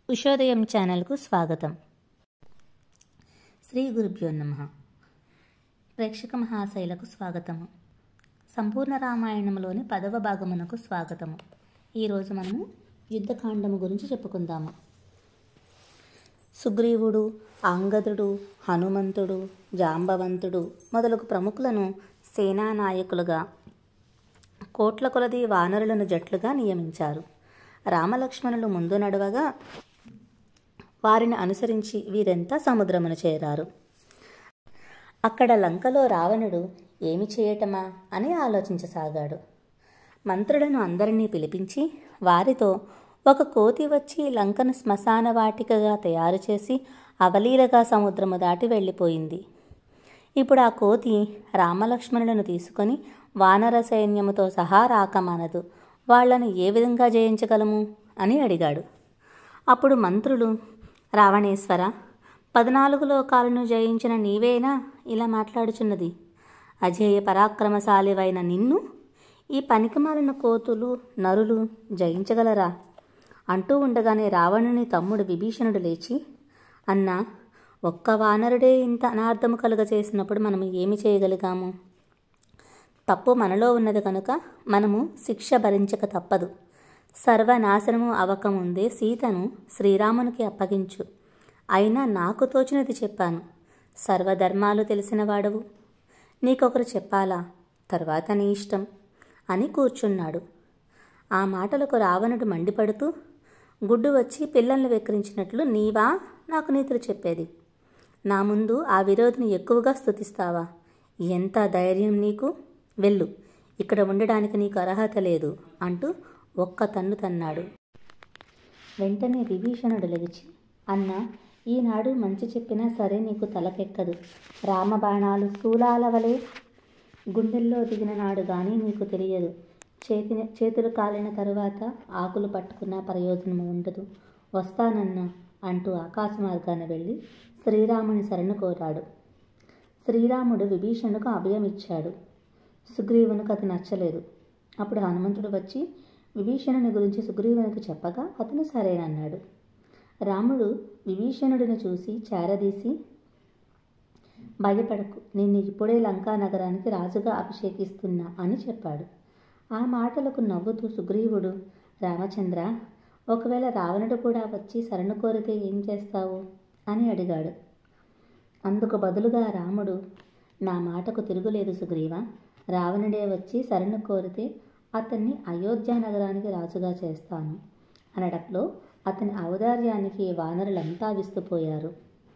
ఉషోదయం ఛానల్కు స్వాగతం శ్రీ గురుభ్యో నమ ప్రేక్షక మహాశైలకు స్వాగతము సంపూర్ణ రామాయణంలోని పదవ భాగమునకు స్వాగతము ఈరోజు మనము యుద్ధకాండము గురించి చెప్పుకుందాము సుగ్రీవుడు అంగదుడు హనుమంతుడు జాంబవంతుడు మొదలగు ప్రముఖులను సేనానాయకులుగా కోట్ల కొలది వానరులను జట్లుగా నియమించారు రామలక్ష్మణులు ముందు నడవగా వారిని అనుసరించి వీరంతా సముద్రమును చేరారు అక్కడ లంకలో రావణుడు ఏమి చేయటమా అని ఆలోచించసాగాడు మంత్రులను అందరినీ పిలిపించి వారితో ఒక కోతి వచ్చి లంకను శ్మశాన వాటికగా తయారు చేసి అవలీలగా సముద్రము దాటి వెళ్ళిపోయింది ఇప్పుడు ఆ కోతి రామలక్ష్మణులను తీసుకొని వానర సైన్యముతో సహా రాకమానదు వాళ్లను ఏ విధంగా జయించగలము అని అడిగాడు అప్పుడు మంత్రులు రావణేశ్వర పద్నాలుగు లోకాలను జయించిన నీవేనా ఇలా మాట్లాడుచున్నది అజేయ పరాక్రమశాలివైన నిన్ను ఈ పనికిమాలిన కోతులు నరులు జయించగలరా అంటూ ఉండగానే రావణుని తమ్ముడు విభీషణుడు లేచి అన్నా ఒక్క వానరుడే ఇంత అనార్థము కలుగ చేసినప్పుడు మనం ఏమి చేయగలిగాము తప్పు మనలో ఉన్నది కనుక మనము శిక్ష భరించక తప్పదు సర్వనాశనము అవకముందే సీతను శ్రీరామునికి అప్పగించు అయినా నాకు తోచినది చెప్పాను సర్వధర్మాలు తెలిసిన వాడవు నీకొకరు చెప్పాలా తర్వాత నీ ఇష్టం అని కూర్చున్నాడు ఆ మాటలకు రావణుడు మండిపడుతూ గుడ్డు వచ్చి పిల్లల్ని వెక్కిరించినట్లు నీవా నాకు నీతులు చెప్పేది నా ముందు ఆ విరోధిని ఎక్కువగా స్తుతిస్తావా ఎంత ధైర్యం నీకు వెళ్ళు ఇక్కడ ఉండడానికి నీకు అర్హత లేదు అంటూ ఒక్క తన్ను తన్నాడు వెంటనే విభీషణుడు లెగిచి అన్న ఈనాడు మంచి చెప్పినా సరే నీకు తలకెక్కదు రామబాణాలు శూలాల వలె గుండెల్లో దిగిన నాడు కానీ నీకు తెలియదు చేతి చేతులు కాలిన తరువాత ఆకులు పట్టుకున్న ప్రయోజనము ఉండదు వస్తానన్నా అంటూ ఆకాశ మార్గాన వెళ్ళి శ్రీరాముని శరణు కోరాడు శ్రీరాముడు విభీషణుకు అభయం ఇచ్చాడు సుగ్రీవునికి అది నచ్చలేదు అప్పుడు హనుమంతుడు వచ్చి విభీషణుని గురించి సుగ్రీవునికి చెప్పగా అతను సరేనన్నాడు రాముడు విభీషణుడిని చూసి చేరదీసి భయపడకు నిన్ను ఇప్పుడే లంకా నగరానికి రాజుగా అభిషేకిస్తున్నా అని చెప్పాడు ఆ మాటలకు నవ్వుతూ సుగ్రీవుడు రామచంద్ర ఒకవేళ రావణుడు కూడా వచ్చి శరణు కోరితే ఏం చేస్తావు అని అడిగాడు అందుకు బదులుగా రాముడు నా మాటకు తిరుగులేదు సుగ్రీవ రావణుడే వచ్చి శరణు కోరితే అతన్ని అయోధ్య నగరానికి రాజుగా చేస్తాను అనడంలో అతని ఔదార్యానికి వానరులంతా విస్తుపోయారు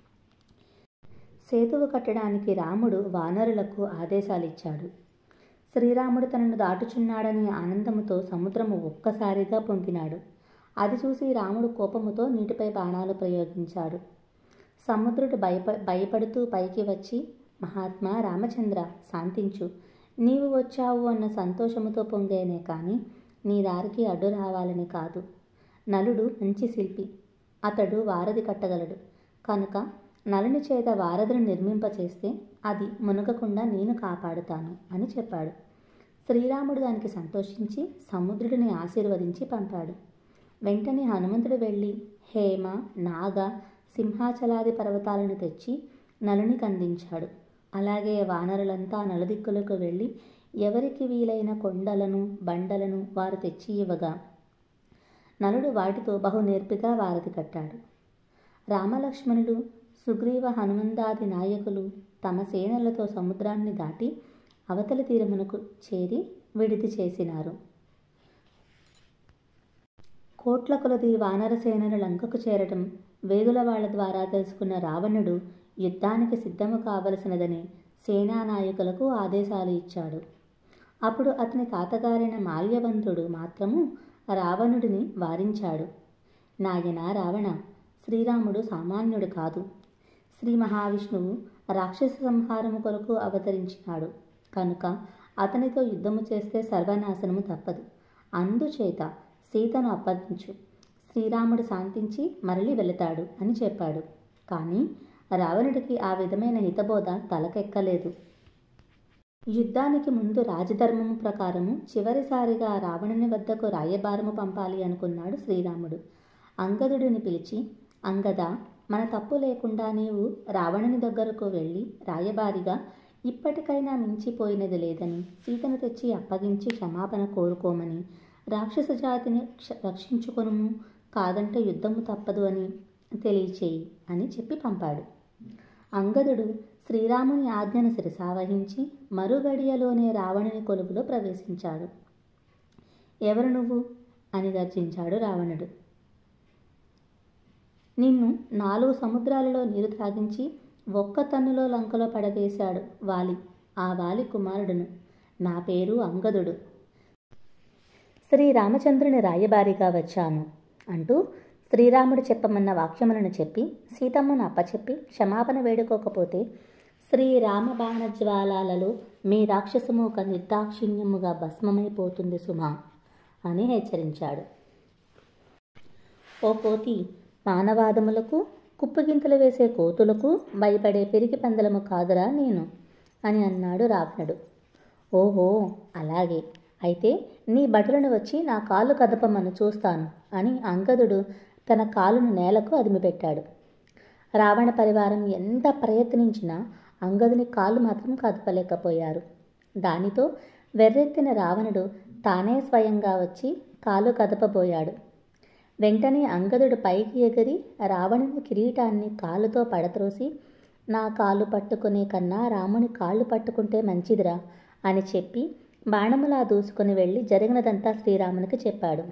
సేతువు కట్టడానికి రాముడు వానరులకు ఆదేశాలిచ్చాడు శ్రీరాముడు తనను దాటుచున్నాడని ఆనందముతో సముద్రము ఒక్కసారిగా పొంగినాడు అది చూసి రాముడు కోపముతో నీటిపై బాణాలు ప్రయోగించాడు సముద్రుడు భయప భయపడుతూ పైకి వచ్చి మహాత్మా రామచంద్ర శాంతించు నీవు వచ్చావు అన్న సంతోషముతో పొంగేనే కానీ నీ దారికి అడ్డు రావాలని కాదు నలుడు మంచి శిల్పి అతడు వారధి కట్టగలడు కనుక నలుని చేత వారధిని నిర్మింపచేస్తే అది మునగకుండా నేను కాపాడుతాను అని చెప్పాడు శ్రీరాముడు దానికి సంతోషించి సముద్రుడిని ఆశీర్వదించి పంపాడు వెంటనే హనుమంతుడు వెళ్ళి హేమ నాగ సింహాచలాది పర్వతాలను తెచ్చి నలునికి అందించాడు అలాగే వానరులంతా నలుదిక్కులకు వెళ్ళి ఎవరికి వీలైన కొండలను బండలను వారు తెచ్చి ఇవ్వగా నలుడు వాటితో బహు నేర్పిగా వారధి కట్టాడు రామలక్ష్మణులు సుగ్రీవ హనుమందాది నాయకులు తమ సేనలతో సముద్రాన్ని దాటి అవతలి తీరమునకు చేరి విడిది చేసినారు కోట్ల కొలది వానర సేనలు లంకకు చేరటం వేగుల వాళ్ల ద్వారా తెలుసుకున్న రావణుడు యుద్ధానికి సిద్ధము కావలసినదని సేనానాయకులకు ఆదేశాలు ఇచ్చాడు అప్పుడు అతని తాతగారైన మాల్యవంతుడు మాత్రము రావణుడిని వారించాడు నాయన రావణ శ్రీరాముడు సామాన్యుడు కాదు శ్రీ మహావిష్ణువు రాక్షస సంహారము కొరకు అవతరించినాడు కనుక అతనితో యుద్ధము చేస్తే సర్వనాశనము తప్పదు అందుచేత సీతను అప్పగించు శ్రీరాముడు శాంతించి మరలి వెళతాడు అని చెప్పాడు కానీ రావణుడికి ఆ విధమైన హితబోధ తలకెక్కలేదు యుద్ధానికి ముందు రాజధర్మము ప్రకారము చివరిసారిగా రావణుని వద్దకు రాయబారము పంపాలి అనుకున్నాడు శ్రీరాముడు అంగదుడిని పిలిచి అంగద మన తప్పు లేకుండా నీవు రావణుని దగ్గరకు వెళ్ళి రాయబారిగా ఇప్పటికైనా మించిపోయినది లేదని సీతను తెచ్చి అప్పగించి క్షమాపణ కోరుకోమని రాక్షస జాతిని క్ష- రక్షించుకొనుము కాదంటే యుద్ధము తప్పదు అని తెలియచేయి అని చెప్పి పంపాడు అంగదుడు శ్రీరాముని ఆజ్ఞను శిరసావహించి మరుగడియలోనే రావణుని కొలువులో ప్రవేశించాడు ఎవరు నువ్వు అని గర్జించాడు రావణుడు నిన్ను నాలుగు సముద్రాలలో నీరు త్రాగించి ఒక్క తన్నులో లంకలో పడవేశాడు వాలి ఆ వాలి కుమారుడును నా పేరు అంగదుడు శ్రీరామచంద్రుని రాయబారిగా వచ్చాను అంటూ శ్రీరాముడు చెప్పమన్న వాక్యములను చెప్పి సీతమ్మను అప్పచెప్పి క్షమాపణ వేడుకోకపోతే శ్రీరామ బాణజ్వాలాలలో మీ రాక్షసమూక నిర్దాక్షిణ్యముగా భస్మమైపోతుంది సుమా అని హెచ్చరించాడు ఓ కోతి మానవాదములకు కుప్పగింతలు వేసే కోతులకు భయపడే పెరిగి పందలము కాదురా నేను అని అన్నాడు రావణుడు ఓహో అలాగే అయితే నీ భటులను వచ్చి నా కాలు కదపమను చూస్తాను అని అంగదుడు తన కాలును నేలకు అదిమిపెట్టాడు రావణ పరివారం ఎంత ప్రయత్నించినా అంగదుని కాలు మాత్రం కదపలేకపోయారు దానితో వెర్రెత్తిన రావణుడు తానే స్వయంగా వచ్చి కాలు కదపబోయాడు వెంటనే అంగదుడు పైకి ఎగిరి రావణుని కిరీటాన్ని కాలుతో పడత్రోసి నా కాలు పట్టుకునే కన్నా రాముని కాళ్ళు పట్టుకుంటే మంచిదిరా అని చెప్పి బాణములా దూసుకుని వెళ్ళి జరిగినదంతా శ్రీరామునికి చెప్పాడు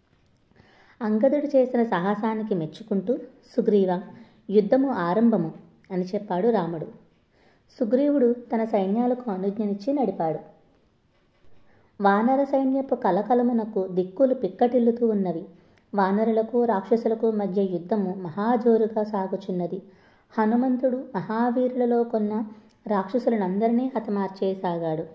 అంగదుడు చేసిన సాహసానికి మెచ్చుకుంటూ సుగ్రీవ యుద్ధము ఆరంభము అని చెప్పాడు రాముడు సుగ్రీవుడు తన సైన్యాలకు అనుజ్ఞనిచ్చి నడిపాడు వానర సైన్యపు కలకలమునకు దిక్కులు పిక్కటిల్లుతూ ఉన్నవి వానరులకు రాక్షసులకు మధ్య యుద్ధము మహాజోరుగా సాగుచున్నది హనుమంతుడు మహావీరులలో కొన్న రాక్షసులనందరినీ హతమార్చేసాగాడు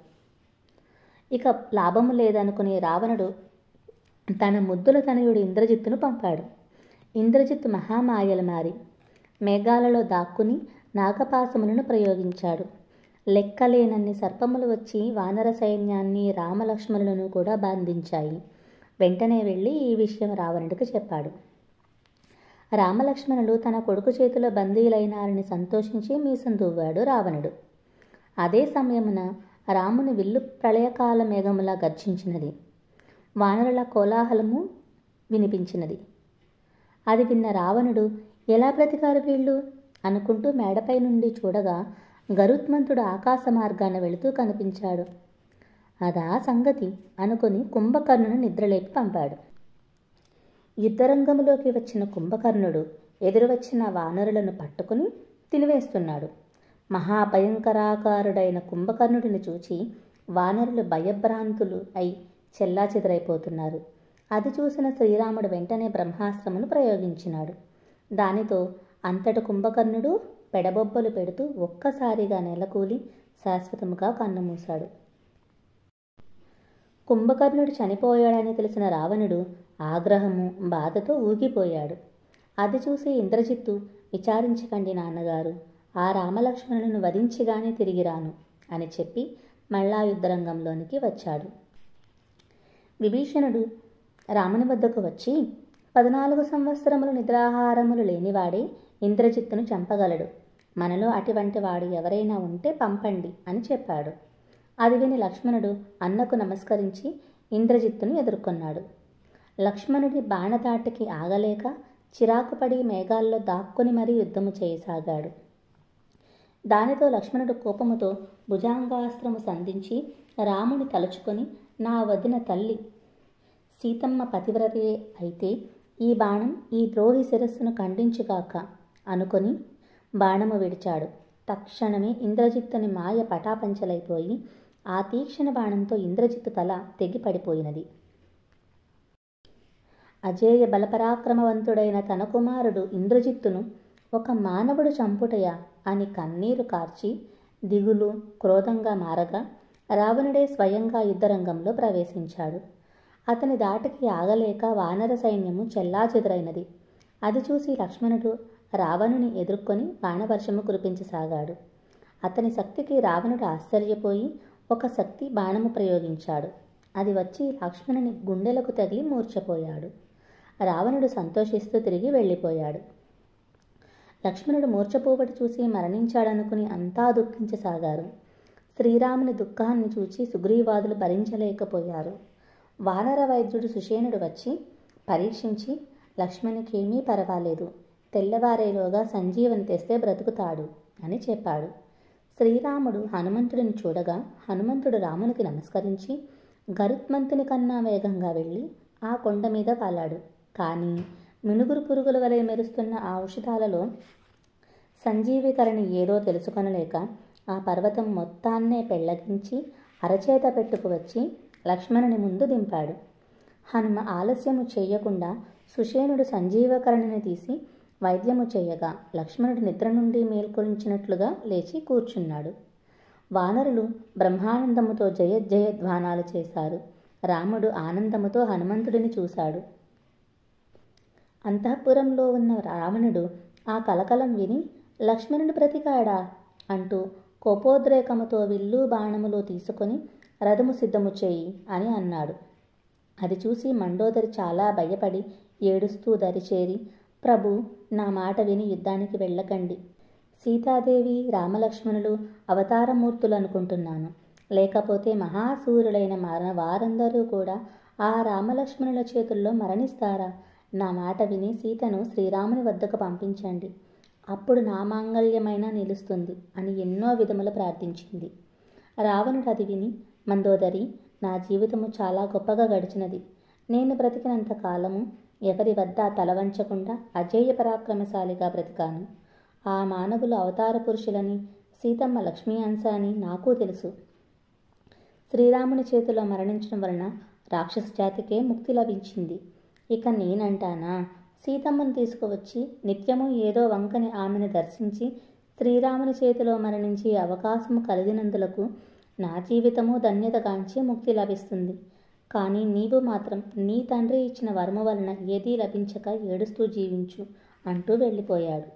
ఇక లాభము లేదనుకునే రావణుడు తన ముద్దుల తనయుడు ఇంద్రజిత్తును పంపాడు ఇంద్రజిత్తు మహామాయల మారి మేఘాలలో దాక్కుని నాగపాసములను ప్రయోగించాడు లెక్కలేనన్ని సర్పములు వచ్చి వానర సైన్యాన్ని రామలక్ష్మణులను కూడా బంధించాయి వెంటనే వెళ్ళి ఈ విషయం రావణుడికి చెప్పాడు రామలక్ష్మణులు తన కొడుకు చేతిలో బందీలైనారని సంతోషించి మీసం దువ్వాడు రావణుడు అదే సమయమున రాముని విల్లు ప్రళయకాల మేఘములా గర్జించినది వానరుల కోలాహలము వినిపించినది అది విన్న రావణుడు ఎలా బ్రతికారు వీళ్ళు అనుకుంటూ మేడపై నుండి చూడగా గరుత్మంతుడు ఆకాశ మార్గాన వెళుతూ కనిపించాడు అదా సంగతి అనుకుని కుంభకర్ణును నిద్రలేపి పంపాడు యుద్ధరంగంలోకి వచ్చిన కుంభకర్ణుడు ఎదురు వచ్చిన వానరులను పట్టుకుని తినివేస్తున్నాడు మహాభయంకరాకారుడైన కుంభకర్ణుడిని చూచి వానరులు భయభ్రాంతులు అయి చెల్లాచెదరైపోతున్నారు అది చూసిన శ్రీరాముడు వెంటనే బ్రహ్మాస్త్రమును ప్రయోగించినాడు దానితో అంతటి కుంభకర్ణుడు పెడబొబ్బలు పెడుతూ ఒక్కసారిగా నెలకూలి శాశ్వతముగా కన్నుమూశాడు కుంభకర్ణుడు చనిపోయాడని తెలిసిన రావణుడు ఆగ్రహము బాధతో ఊగిపోయాడు అది చూసి ఇంద్రజిత్తు విచారించకండి నాన్నగారు ఆ రామలక్ష్మణులను వధించిగానే తిరిగి రాను అని చెప్పి మళ్ళా యుద్ధరంగంలోనికి వచ్చాడు విభీషణుడు రాముని వద్దకు వచ్చి పద్నాలుగు సంవత్సరములు నిద్రాహారములు లేనివాడే ఇంద్రజిత్తును చంపగలడు మనలో అటువంటి వాడు ఎవరైనా ఉంటే పంపండి అని చెప్పాడు అది విని లక్ష్మణుడు అన్నకు నమస్కరించి ఇంద్రజిత్తును ఎదుర్కొన్నాడు లక్ష్మణుడి బాణదాటికి ఆగలేక చిరాకుపడి మేఘాల్లో దాక్కుని మరీ యుద్ధము చేయసాగాడు దానితో లక్ష్మణుడు కోపముతో భుజాంగాస్త్రము సంధించి రాముని తలుచుకొని నా వదిన తల్లి సీతమ్మ పతివ్రతే అయితే ఈ బాణం ఈ ద్రోహి శిరస్సును ఖండించుగాక అనుకొని బాణము విడిచాడు తక్షణమే ఇంద్రజిత్తుని మాయ పటాపంచలైపోయి ఆ తీక్షణ బాణంతో ఇంద్రజిత్తు తల తెగి పడిపోయినది అజేయ బలపరాక్రమవంతుడైన తన కుమారుడు ఇంద్రజిత్తును ఒక మానవుడు చంపుటయా అని కన్నీరు కార్చి దిగులు క్రోధంగా మారగా రావణుడే స్వయంగా యుద్ధరంగంలో ప్రవేశించాడు అతని దాటికి ఆగలేక వానర సైన్యము చెల్లాచెదురైనది అది చూసి లక్ష్మణుడు రావణుని ఎదుర్కొని బాణవర్షము కురిపించసాగాడు అతని శక్తికి రావణుడు ఆశ్చర్యపోయి ఒక శక్తి బాణము ప్రయోగించాడు అది వచ్చి లక్ష్మణుని గుండెలకు తగిలి మూర్చపోయాడు రావణుడు సంతోషిస్తూ తిరిగి వెళ్ళిపోయాడు లక్ష్మణుడు మూర్ఛపోబడి చూసి మరణించాడనుకుని అంతా దుఃఖించసాగారు శ్రీరాముని దుఃఖాన్ని చూచి సుగ్రీవాదులు భరించలేకపోయారు వానర వైద్యుడు సుషేనుడు వచ్చి పరీక్షించి లక్ష్మణుకేమీ పర్వాలేదు తెల్లవారేలోగా సంజీవని తెస్తే బ్రతుకుతాడు అని చెప్పాడు శ్రీరాముడు హనుమంతుడిని చూడగా హనుమంతుడు రామునికి నమస్కరించి గరుత్మంతుని కన్నా వేగంగా వెళ్ళి ఆ కొండ మీద వాలాడు కానీ మినుగురు పురుగుల వలె మెరుస్తున్న ఆ ఔషధాలలో సంజీవికరణి ఏదో తెలుసుకొనలేక ఆ పర్వతం మొత్తాన్నే పెళ్లగించి అరచేత పెట్టుకు వచ్చి లక్ష్మణుని ముందు దింపాడు హనుమ ఆలస్యము చేయకుండా సుషేనుడు సంజీవకరణిని తీసి వైద్యము చేయగా లక్ష్మణుడు నిద్ర నుండి మేల్కొలించినట్లుగా లేచి కూర్చున్నాడు వానరులు బ్రహ్మానందముతో జయ జయధ్వానాలు చేశారు రాముడు ఆనందముతో హనుమంతుడిని చూశాడు అంతఃపురంలో ఉన్న రావణుడు ఆ కలకలం విని లక్ష్మణుడు ప్రతికాడా అంటూ కోపోద్రేకముతో విల్లు బాణములు తీసుకొని రథము సిద్ధము చేయి అని అన్నాడు అది చూసి మండోదరి చాలా భయపడి ఏడుస్తూ దరిచేరి ప్రభు నా మాట విని యుద్ధానికి వెళ్ళకండి సీతాదేవి రామలక్ష్మణులు అవతారమూర్తులు అనుకుంటున్నాను లేకపోతే మహాసూరులైన మర వారందరూ కూడా ఆ రామలక్ష్మణుల చేతుల్లో మరణిస్తారా నా మాట విని సీతను శ్రీరాముని వద్దకు పంపించండి అప్పుడు నా మాంగళ్యమైన నిలుస్తుంది అని ఎన్నో విధములు ప్రార్థించింది రావణుడు అది విని మందోదరి నా జీవితము చాలా గొప్పగా గడిచినది నేను బ్రతికినంత కాలము ఎవరి వద్ద తలవంచకుండా అజేయ పరాక్రమశాలిగా బ్రతికాను ఆ మానవులు అవతార పురుషులని సీతమ్మ లక్ష్మీ అంశ అని నాకు తెలుసు శ్రీరాముని చేతిలో మరణించడం వలన రాక్షస జాతికే ముక్తి లభించింది ఇక నేనంటానా సీతమ్మను తీసుకువచ్చి నిత్యము ఏదో వంకని ఆమెను దర్శించి శ్రీరాముని చేతిలో మరణించి అవకాశము కలిగినందులకు నా జీవితము ధన్యతగాంచి ముక్తి లభిస్తుంది కానీ నీవు మాత్రం నీ తండ్రి ఇచ్చిన వరము వలన ఏదీ లభించక ఏడుస్తూ జీవించు అంటూ వెళ్ళిపోయాడు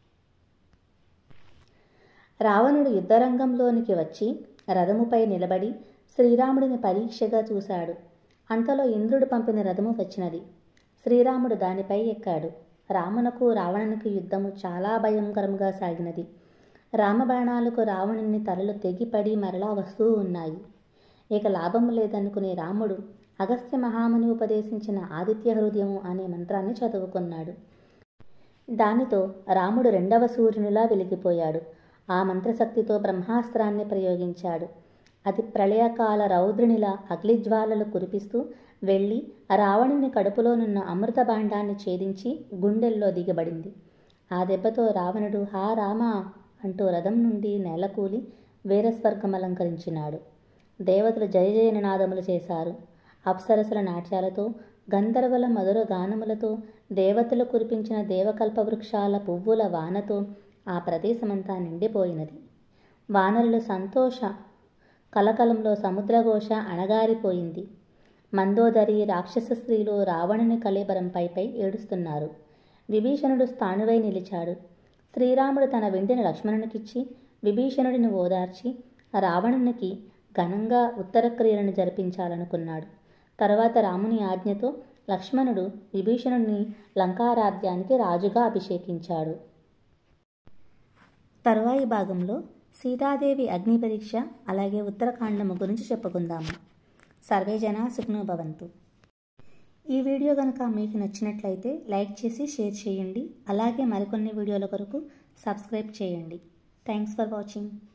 రావణుడు యుద్ధరంగంలోనికి వచ్చి రథముపై నిలబడి శ్రీరాముడిని పరీక్షగా చూశాడు అంతలో ఇంద్రుడు పంపిన రథము వచ్చినది శ్రీరాముడు దానిపై ఎక్కాడు రామునకు రావణునికి యుద్ధము చాలా భయంకరంగా సాగినది రామబాణాలకు రావణుని తలలు తెగిపడి మరలా వస్తూ ఉన్నాయి ఇక లాభం లేదనుకునే రాముడు అగస్త్య మహాముని ఉపదేశించిన ఆదిత్య హృదయము అనే మంత్రాన్ని చదువుకున్నాడు దానితో రాముడు రెండవ సూర్యునిలా వెలిగిపోయాడు ఆ మంత్రశక్తితో బ్రహ్మాస్త్రాన్ని ప్రయోగించాడు అది ప్రళయకాల రౌద్రునిలా అగ్నిజ్వాలలు కురిపిస్తూ వెళ్ళి రావణుని కడుపులోనున్న అమృత భాండాన్ని ఛేదించి గుండెల్లో దిగబడింది ఆ దెబ్బతో రావణుడు హా రామా అంటూ రథం నుండి నేలకూలి వీరస్వర్గం అలంకరించినాడు దేవతలు జయ జయ నినాదములు చేశారు అప్సరసల నాట్యాలతో గంధర్వుల మధుర గానములతో దేవతలు కురిపించిన దేవకల్ప వృక్షాల పువ్వుల వానతో ఆ ప్రదేశమంతా నిండిపోయినది వానరుల సంతోష కలకలంలో సముద్రఘోష అణగారిపోయింది మందోదరి రాక్షస స్త్రీలు రావణుని కళేబరంపై పై ఏడుస్తున్నారు విభీషణుడు స్థాణువై నిలిచాడు శ్రీరాముడు తన వెండిని లక్ష్మణునికిచ్చి విభీషణుడిని ఓదార్చి రావణునికి ఘనంగా ఉత్తర క్రియలను జరిపించాలనుకున్నాడు తర్వాత రాముని ఆజ్ఞతో లక్ష్మణుడు విభీషణుడిని లంకారాధ్యానికి రాజుగా అభిషేకించాడు తరువాయి భాగంలో సీతాదేవి అగ్ని పరీక్ష అలాగే ఉత్తరకాండము గురించి చెప్పుకుందాము సర్వే జన సుఖనో భవంతు ఈ వీడియో కనుక మీకు నచ్చినట్లయితే లైక్ చేసి షేర్ చేయండి అలాగే మరికొన్ని వీడియోల కొరకు సబ్స్క్రైబ్ చేయండి థ్యాంక్స్ ఫర్ వాచింగ్